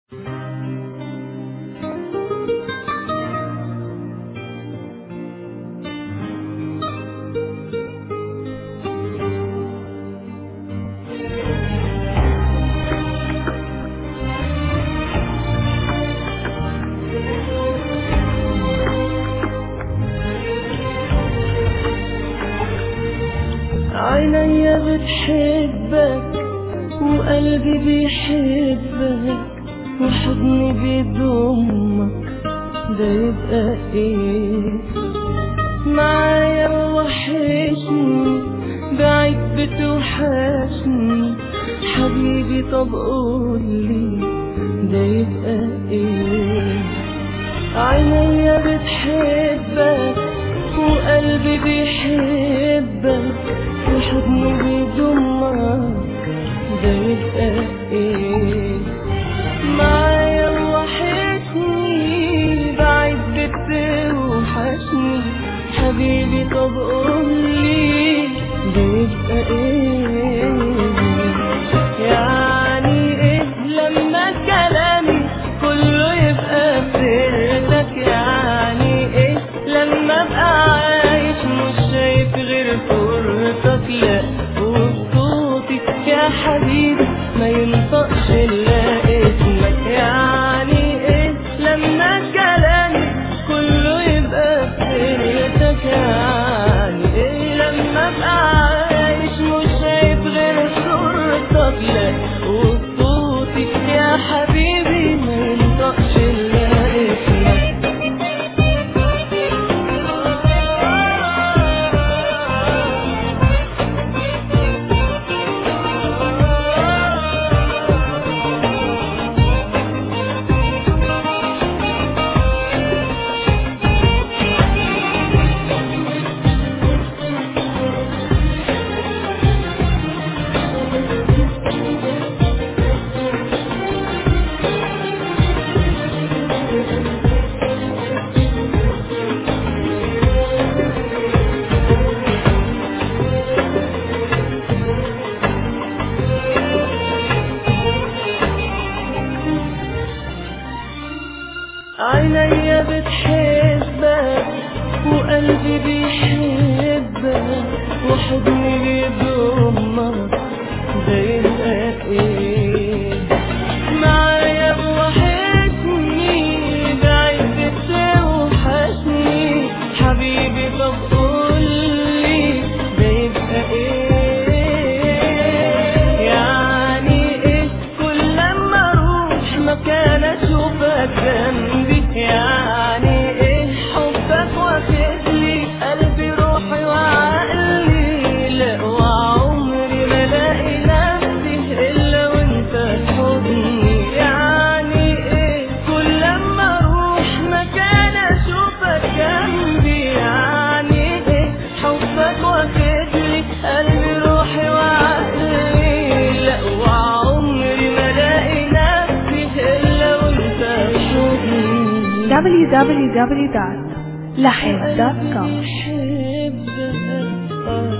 عينيا بتحبك وقلبي بيحبك وحضني بيضمك ده يبقى ايه معايا وحشني بعيد بتوحشني حبيبي طب قولي ده يبقى ايه عينيا بتحبك وقلبي بيحبك وحضني بيضمك ده يبقى ايه معايا وحشني بعيد بتوحشني حبيبي طب قولي ده يبقى ايه يعني ايه لما كلامي كله يبقى سيرتك يعني ايه لما ابقى عايش مش شايف غير صورتك لا وصوتي يا حبيبي ما ينطقش الا اسمك يعني ايه لما كلامي كله يبقى سيرتك يعني ايه لما ابقى عايش مش شايف غير صورتك لا وصوتي يا حبيبي ما ينطقش الا اسمك عينيا بتحبك وقلبي بيحبك وحضني بيضمك ده يبقى ايه معايا وحشني بعيد بتوحشني حبيبي طب قولي ده يبقى ايه يعني ايه كل لما اروح مكان اشوفك جنبي يعني ايه حبك واخدلي قلبي روحي وعقلي لا وعمري ما الاقي نفسي الا وانت في حضني يعني ايه كل لما اروح مكان اشوفك جنبي يعني ايه حبك واخدلي قلبي روحي وعقلي لا وعمري ما الاقي نفسي الا وانت في حضني www.lahib.com بحبك